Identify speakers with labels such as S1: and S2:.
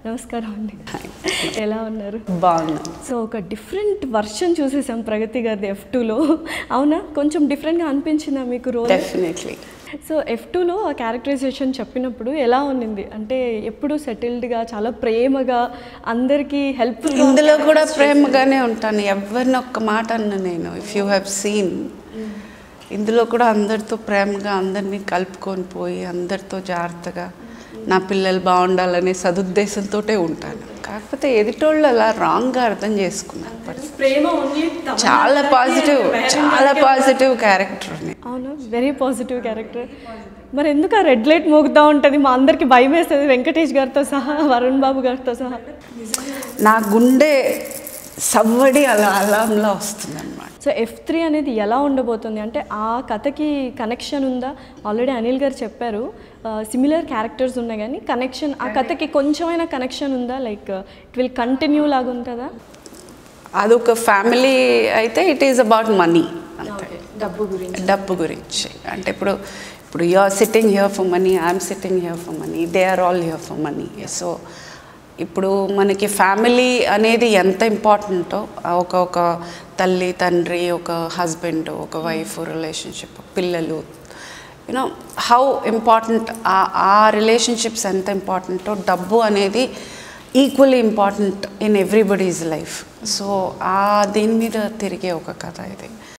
S1: నమస్కారం అండి ఎలా ఉన్నారు
S2: బాగున్నా
S1: సో ఒక డిఫరెంట్ వర్షన్ చూసేసాం ప్రగతి గారిది ఎఫ్ టూలో అవునా కొంచెం డిఫరెంట్గా అనిపించిందా మీకు రోల్
S2: డెఫినెట్లీ
S1: సో ఎఫ్ టూలో ఆ క్యారెక్టరైజేషన్ చెప్పినప్పుడు ఎలా ఉన్నింది అంటే ఎప్పుడు సెటిల్డ్గా చాలా ప్రేమగా అందరికీ హెల్ప్ఫుల్
S2: ఇందులో కూడా ప్రేమగానే ఉంటాను ఎవరిని ఒక్క మాట అన్న నేను ఇఫ్ యూ హ్యావ్ సీన్ ఇందులో కూడా అందరితో ప్రేమగా అందరినీ కలుపుకొని పోయి అందరితో జాగ్రత్తగా నా పిల్లలు బాగుండాలనే సదుద్దేశంతో ఉంటాను కాకపోతే ఎదుటోళ్ళు అలా రాంగ్గా అర్థం చేసుకున్నాను పరిస్థితి.
S1: ప్రేమ ఓన్లీ
S2: చాలా పాజిటివ్ చాలా పాజిటివ్ క్యారెక్టర్
S1: అవును వెరీ పాజిటివ్ క్యారెక్టర్ మరి ఎందుకు ఆ రెడ్ లైట్ మోగుతూ ఉంటుంది మా అందరికి భయం వేస్తుంది వెంకటేష్ గారితో సహా వరుణ్ బాబు గారితో సహా
S2: నా గుండె సవ్వడి అలా అలాంలా వస్తుంది అనమాట
S1: సో ఎఫ్ త్రీ అనేది ఎలా ఉండబోతుంది అంటే ఆ కథకి కనెక్షన్ ఉందా ఆల్రెడీ అనిల్ గారు చెప్పారు సిమిలర్ క్యారెక్టర్స్ ఉన్నాయి కానీ కనెక్షన్ ఆ కథకి కొంచెమైనా కనెక్షన్ ఉందా లైక్ ఇట్ విల్ కంటిన్యూ లాగా ఉంటుందా
S2: అదొక ఫ్యామిలీ అయితే ఇట్ ఈస్ అబౌట్ మనీ అంతే
S1: డబ్బు గురించి
S2: డబ్బు గురించి అంటే ఇప్పుడు ఇప్పుడు you are sitting here for money I'm sitting here for money they are all here for money so ఇప్పుడు మనకి ఫ్యామిలీ అనేది ఎంత ఇంపార్టెంటో ఒక ఒక తల్లి తండ్రి ఒక హస్బెండ్ ఒక వైఫ్ రిలేషన్షిప్ పిల్లలు యూనో హౌ ఇంపార్టెంట్ ఆ రిలేషన్షిప్స్ ఎంత ఇంపార్టెంటో డబ్బు అనేది equally important in everybody's life so ఆ దీని మీద తిరిగే ఒక కథ ఇది